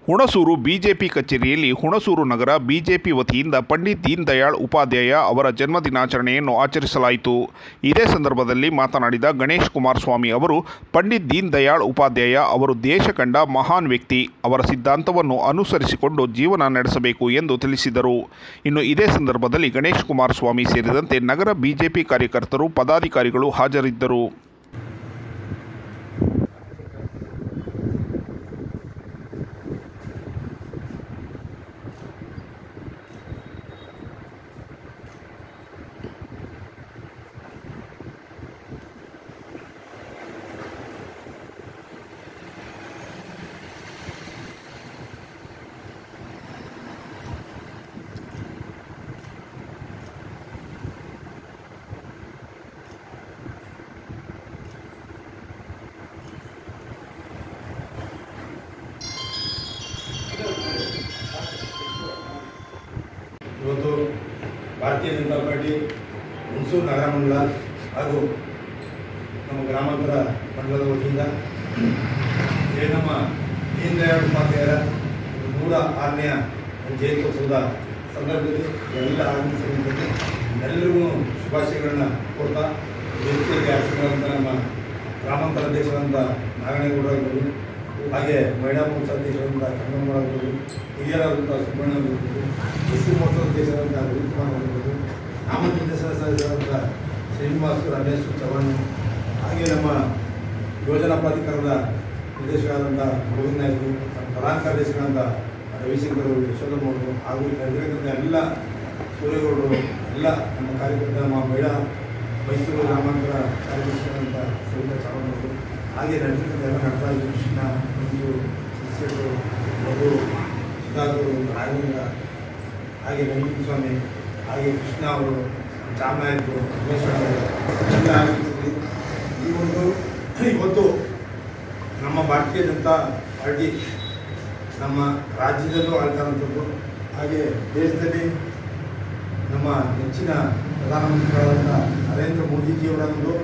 Hunsur BJP ಕಚೇರಿಯಲ್ಲಿ ಹುಣಸೂರು ನಗರ BJP ವತಿಯಿಂದ ಪಂಡಿತ್ ದೀನ್ ದಯಾಳ್ ಉಪಾಧ್ಯಾಯ ಅವರ ಜನ್ಮದಿನಾಚರಣೆಯನ್ನು ಆಚರಿಸಲಾಯಿತು ಇದೇ ಸಂದರ್ಭದಲ್ಲಿ ಮಾತನಾಡಿದ ಗಣೇಶ್ ಕುಮಾರಸ್ವಾಮಿ ಅವರು ಪಂಡಿತ್ ದೀನ್ ದಯಾಳ್ ಉಪಾಧ್ಯಾಯ ಅವರು ದೇಶ ಕಂಡ ಮಹಾನ್ ವ್ಯಕ್ತಿ ಅವರ ಸಿದ್ಧಾಂತವನ್ನು ಅನುಸರಿಸಿಕೊಂಡು ಜೀವನ ನಡೆಸಬೇಕು ಎಂದು ತಿಳಿಸಿದರು ಇನ್ನು ಇದೇ ಸಂದರ್ಭದಲ್ಲಿ ಗಣೇಶ್ ಕುಮಾರಸ್ವಾಮಿ ಸೇರಿದಂತೆ ನಗರ ಬಿಜೆಪಿ ಕಾರ್ಯಕರ್ತರು ಪದಾಧಿಕಾರಿಗಳು ಹಾಜರಿದ್ದರು ಇವತ್ತು ಭಾರತೀಯ ಜನತಾ ಪಾರ್ಟಿ ಹುಣಸೂರು ನಗರ ಮಂಡಲ ಹಾಗೂ ನಮ್ಮ ಗ್ರಾಮಾಂತರ ಮಂಡಲದ ವತಿಯಿಂದ ಏ ನಮ್ಮ ದೀನ್ ದಯಾಳ್ ಉಪಾಧ್ಯಾಯರ ನೂರ ಆರನೆಯ ಜಯಂತ್ಯೋತ್ಸವದ ಸಂದರ್ಭದಲ್ಲಿ ಎಲ್ಲ ಆಗಮಿಸಿರುವಂಥದ್ದು ಎಲ್ಲರಿಗೂ ಶುಭಾಶಯಗಳನ್ನ ಕೊಡ್ತಾ ವೇದಿಕೆಯಲ್ಲಿ ಆರಿಸಿರುವಂಥ ನಮ್ಮ ಗ್ರಾಮಾಂತರ ಅಧ್ಯಕ್ಷರಾದಂಥ ನಾರಾಯಣಗೌಡ ಇರ್ಬೋದು ಹಾಗೆ ಮಹಿಳಾ ಮೋರ್ಚಾ ಅಧ್ಯಕ್ಷರಾದಂಥ ಕನ್ನಡ ಆಗ್ಬೋದು ಹಿರಿಯರಾದಂಥ ಸುಬ್ಬಣ್ಣ ಆಗಿರ್ಬೋದು ಎಸ್ ಸಿ ಮೋರ್ಚಾ ಅಧ್ಯಕ್ಷರಾದಂಥ ರವಿಕುಮಾರ್ ಆಗಿರ್ಬೋದು ನಾಮನಿರ್ದೇಶನ ಸದಸ್ಯರಾದಂಥ ಶ್ರೀನಿವಾಸ್ ರಮೇಶ್ ಚವ್ಹಾಣ್ ಹಾಗೆ ನಮ್ಮ ಯೋಜನಾ ಪ್ರಾಧಿಕಾರದ ನಿರ್ದೇಶಕರಾದಂಥ ಗೋವಿಂದ ನಾಯ್ಕು ಪ್ರಧಾನ ಕಾರ್ಯದರ್ಶಿಗಳಾದಂಥ ರವಿಶಂಕರ್ ಅವರು ಯಶೋಧಮ್ಮ ಅವರು ಹಾಗೂ ಇಲ್ಲಿ ನಡೆದಿರತಕ್ಕಂಥ ಎಲ್ಲ ಸೂರ್ಯಗೌಡರು ಎಲ್ಲ ನಮ್ಮ ಕಾರ್ಯಕರ್ತ ನಮ್ಮ ಮಹಿಳಾ ಮೈಸೂರು ಗ್ರಾಮಾಂತರ ಕಾರ್ಯದರ್ಶಿಗಳಾದಂಥ ಸವಿತಾ ಚವ್ಹಾಣ್ ಅವರು ಹಾಗೆ ನಡೆದಿರ್ತಕ್ಕಂಥ ಎಲ್ಲ ನಟರಾಜ್ ಕೃಷ್ಣ ಮಂಜು ಶಿಷ್ಯರು ಮಧು ಸುಧಾಕರ್ ರಾಘವೇಂದ್ರ ಹಾಗೆ ವೆಂಕಟಸ್ವಾಮಿ ಹಾಗೆ ಕೃಷ್ಣ ಅವರು ಚಾಮನಾಯಕರು ಉಮೇಶ್ ಅವರು ಎಲ್ಲ ಆಗಮಿಸಿದ್ವಿ ಈ ಒಂದು ಇವತ್ತು ನಮ್ಮ ಭಾರತೀಯ ಜನತಾ ಪಾರ್ಟಿ ನಮ್ಮ ರಾಜ್ಯದಲ್ಲೂ ಆಳ್ತಾರಂಥದ್ದು ಹಾಗೆ ದೇಶದಲ್ಲಿ ನಮ್ಮ ನೆಚ್ಚಿನ ಪ್ರಧಾನಮಂತ್ರಿಗಳಾದಂಥ ನರೇಂದ್ರ ಮೋದಿಜಿಯವರ ಒಂದು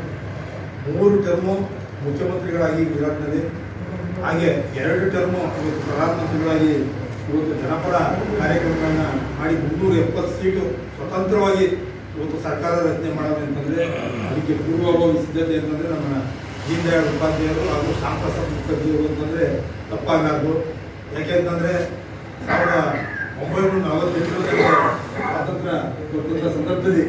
ಮೂರು ಟರ್ಮು ಮುಖ್ಯಮಂತ್ರಿಗಳಾಗಿ ಗುಜರಾತ್ನಲ್ಲಿ ಹಾಗೆ ಎರಡು ಟರ್ಮು ಇವತ್ತು ಪ್ರಧಾನಮಂತ್ರಿಗಳಾಗಿ ಇವತ್ತು ಜನಪರ ಕಾರ್ಯಕ್ರಮಗಳನ್ನ ಮಾಡಿ ಮುನ್ನೂರ ಎಪ್ಪತ್ತು ಸೀಟು ಸ್ವತಂತ್ರವಾಗಿ ಇವತ್ತು ಸರ್ಕಾರ ರಚನೆ ಮಾಡೋದು ಅಂತಂದರೆ ಅದಕ್ಕೆ ಪೂರ್ವಭಾವಿ ಸಿದ್ಧತೆ ಅಂತಂದರೆ ನಮ್ಮ ದೀನ್ ದಯಾಳ್ ಉಪಾಧ್ಯಾಯರು ಹಾಗೂ ಶ್ಯಾಮ್ ಪ್ರಸಾದ್ ಮುಖರ್ಜಿಯವರು ಅಂತಂದರೆ ತಪ್ಪಾಗಲಾರ್ದು ಯಾಕೆಂತಂದರೆ ಸಾವಿರದ ಒಂಬೈನೂರ ನಲವತ್ತೆಂಟರಲ್ಲಿ ಸ್ವಾತಂತ್ರ್ಯ ಕೊಟ್ಟಂಥ ಸಂದರ್ಭದಲ್ಲಿ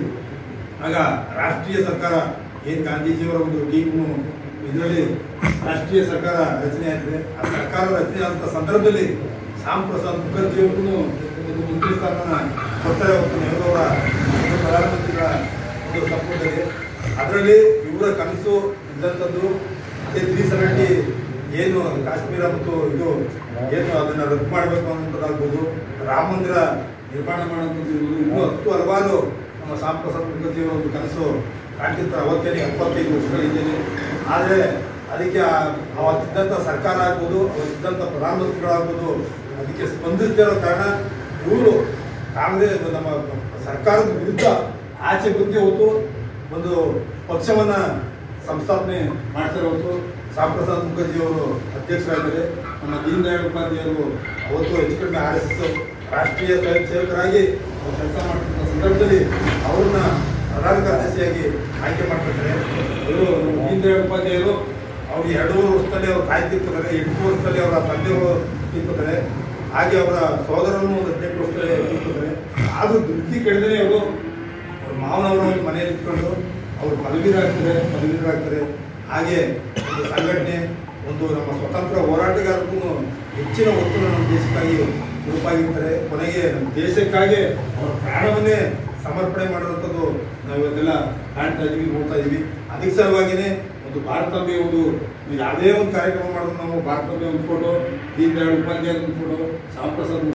ಆಗ ರಾಷ್ಟ್ರೀಯ ಸರ್ಕಾರ ಏನು ಗಾಂಧೀಜಿಯವರ ಒಂದು ಟೀಮು ಇದರಲ್ಲಿ ರಾಷ್ಟ್ರೀಯ ಸರ್ಕಾರ ರಚನೆ ಆಗಿದೆ ಆ ಸರ್ಕಾರ ರಚನೆ ಆದಂಥ ಸಂದರ್ಭದಲ್ಲಿ ಶ್ಯಾಮ್ ಪ್ರಸಾದ್ ಮುಖರ್ಜಿ ಅವ್ರಿಗೂ ಒಂದು ಮಂತ್ರಿ ಸ್ಥಾನನ ಕೊಡ್ತಾರೆ ಹೊರತು ನೆಹರು ಅವರ ಒಂದು ಪ್ರಧಾನಮಂತ್ರಿಗಳ ಒಂದು ಸಂಪುಟದಲ್ಲಿ ಅದರಲ್ಲಿ ಇವರ ಕನಸು ಇದ್ದಂಥದ್ದು ಅದೇ ತ್ರೀ ಸೆವೆಂಟಿ ಏನು ಕಾಶ್ಮೀರ ಮತ್ತು ಇದು ಏನು ಅದನ್ನು ರದ್ದು ಮಾಡಬೇಕು ಅನ್ನೋದಾಗ್ಬೋದು ರಾಮ ಮಂದಿರ ನಿರ್ಮಾಣ ಮಾಡುವಂಥದ್ದು ಇರ್ಬೋದು, ಇನ್ನೂ ಹತ್ತು ಹಲವಾರು ನಮ್ಮ ಶ್ಯಾಮ್ ಪ್ರಸಾದ್ ಮುಖರ್ಜಿ ಅವರ ಒಂದು ಕನಸು ಕಾಣ್ತಿರ್ತಾರೆ ಅವತ್ತೇನೆ ಎಪ್ಪತ್ತೈದು ವರ್ಷಗಳಿದ್ದೇನೆ ಆದರೆ ಅದಕ್ಕೆ ಆ- ಅವತ್ತಿದ್ದಂಥ ಸರ್ಕಾರ ಆಗ್ಬೋದು ಅವತ್ತಿದ್ದಂಥ ಪ್ರಧಾನಮಂತ್ರಿಗಳಾಗ್ಬೋದು ಅದಕ್ಕೆ ಸ್ಪಂದಿಸ್ತಿರೋ ಕಾರಣ ಇವರು ಕಾಂಗ್ರೆಸ್ ನಮ್ಮ ಸರ್ಕಾರದ ವಿರುದ್ಧ ಆಚೆ ಬಂದು ಹೊತ್ತು ಒಂದು ಪಕ್ಷವನ್ನ ಸಂಸ್ಥಾಪನೆ ಮಾಡ್ತಾರೆ ಹೊತ್ತು ಶ್ಯಾಮ್ ಪ್ರಸಾದ್ ಮುಖರ್ಜಿ ಅವರು ಅಧ್ಯಕ್ಷರಾಗಿದ್ದಾರೆ ನಮ್ಮ ದೀನ್ ದಯಾಳ್ ಉಪಾಧ್ಯಾಯರು ಅವತ್ತು ಹೆಚ್ಚು ಕಡಿಮೆ ಆರ್ ಎಸ್ ಎಸ್ ರಾಷ್ಟ್ರೀಯ ಸ್ವಯಂ ಸೇವಕರಾಗಿ ಕೆಲಸ ಮಾಡ್ತಿದ್ದ ಸಂದರ್ಭದಲ್ಲಿ ಅವ್ರನ್ನ ಪ್ರಧಾನ ಕಾರ್ಯದರ್ಶಿಯಾಗಿ ಆಯ್ಕೆ ಮಾಡ್ಕೊತಾರೆ ಇವರು ದೀನ್ ದಯಾಳ್ ಉಪಾಧ್ಯಾಯರು ಅವ್ರು ಎರಡೂವರೆ ವರ್ಷದಲ್ಲಿ ಅವರು ತಾಯಿ ತೀರ್ಕೊತಾರೆ ಎಂಟು ವರ್ಷದಲ್ಲಿ ಅವರ ತಂದೆಯವರು ತೀರ್ಕೊತಾರೆ ಹಾಗೆ ಅವರ ಸೋದರನು ಒಂದು ಹದಿನೆಂಟು ವರ್ಷದಲ್ಲಿ ತೀರ್ಕೊತಾರೆ ಅದು ದುಡ್ಡಿ ಕೆಡದೇ ಅವರು ಅವ್ರ ಮಾವನವರ ಒಂದು ಮನೆಯಲ್ಲಿ ಇಟ್ಕೊಂಡು ಅವರು ಪದವೀರಾಗ್ತಾರೆ ಪದವೀರಾಗ್ತಾರೆ ಹಾಗೆ ಒಂದು ಸಂಘಟನೆ ಒಂದು ನಮ್ಮ ಸ್ವತಂತ್ರ ಹೋರಾಟಗಾರರಿಗೂ ಹೆಚ್ಚಿನ ಒತ್ತು ನಮ್ಮ ದೇಶಕ್ಕಾಗಿ ಮುಡುಪಾಗಿರ್ತಾರೆ ಕೊನೆಗೆ ನಮ್ಮ ದೇಶಕ್ಕಾಗಿ ಅವರ ಪ್ರಾಣವನ್ನೇ ಸಮರ್ಪಣೆ ಮಾಡಿರುವಂಥದ್ದು ನಾವು ಇವತ್ತೆಲ್ಲ ಕಾಣ್ತಾ ಇದೀವಿ ನೋಡ್ತಾ ಇದೀವಿ ಅದಕ್ಕೆ ಸಲುವಾಗಿನೇ ಒಂದು ಭಾರತಾಂಬೆ ಒಂದು ಯಾವುದೇ ಒಂದು ಕಾರ್ಯಕ್ರಮ ಮಾಡಿದ್ರು ನಾವು ಭಾರತಾಂಬೆ ಒಂದು ಫೋಟೋ ದೀನ್ ದಯಾಳ್ ಉಪಾಧ್ಯಾಯ ಒಂದು ಫೋಟೋ ಶ್ಯಾಮ್ ಪ್ರಸಾದ್